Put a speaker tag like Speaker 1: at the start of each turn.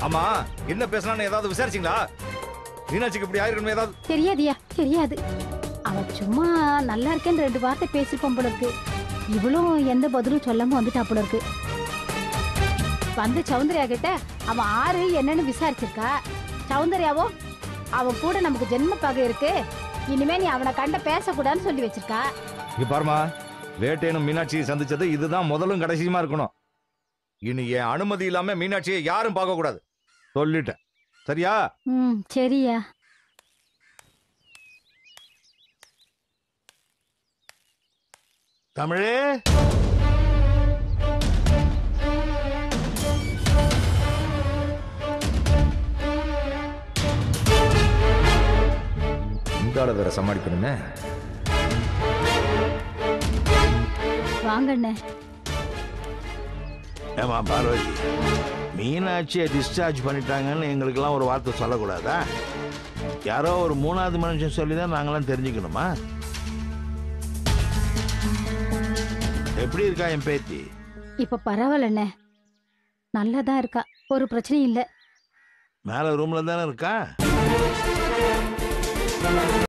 Speaker 1: ஆமா என்ன பேசலாம்னு ஏதாவது விசாரிச்சீங்களா மீனாட்சிக்கு இப்படி ஆயிருக்கணும் ஏதாவது
Speaker 2: தெரியாதியா தெரியாது அவ சும்மா நல்லா இருக்கேன்னு ரெண்டு வார்த்தை பேசிப்போம் போல இருக்கு இவளும் எந்த பதிலும் சொல்லாம வந்துட்டா போல இருக்கு வந்து சௌந்தர்யா கிட்ட அவன் ஆறு என்னன்னு விசாரிச்சிருக்கா சௌந்தர்யாவோ அவன் கூட நமக்கு ஜென்ம பகை இருக்கு இனிமே நீ அவனை கண்ட பேசக்கூடாதுன்னு சொல்லி வச்சிருக்கா
Speaker 1: இங்க பாருமா வேட்டையனும் மீனாட்சியை சந்திச்சது இதுதான் முதலும் கடைசியுமா இருக்கணும் இனி என் அனுமதி இல்லாம மீனாட்சியை யாரும் பார்க்க கூடாது சொல்லிட்டேன் சரியா
Speaker 2: ம் சரியா
Speaker 3: தமிழே
Speaker 1: இந்த ஆளை வேற சமாளிக்கணுமே
Speaker 2: வாங்க அண்ணே
Speaker 3: ஏமா பார்வதி மீனாட்சியை டிஸ்சார்ஜ் பண்ணிட்டாங்கன்னு எங்களுக்கெல்லாம் ஒரு வார்த்தை சொல்லக்கூடாதா யாரோ ஒரு மூணாவது மனுஷன் சொல்லி தான் நாங்களாம் தெரிஞ்சுக்கணுமா எப்படி இருக்கா என் பேத்தி
Speaker 2: இப்ப பரவாயில்ல அண்ணே நல்லாதான் இருக்கா ஒரு பிரச்சனையும் இல்ல
Speaker 3: மேலே ரூம்ல தானே இருக்கா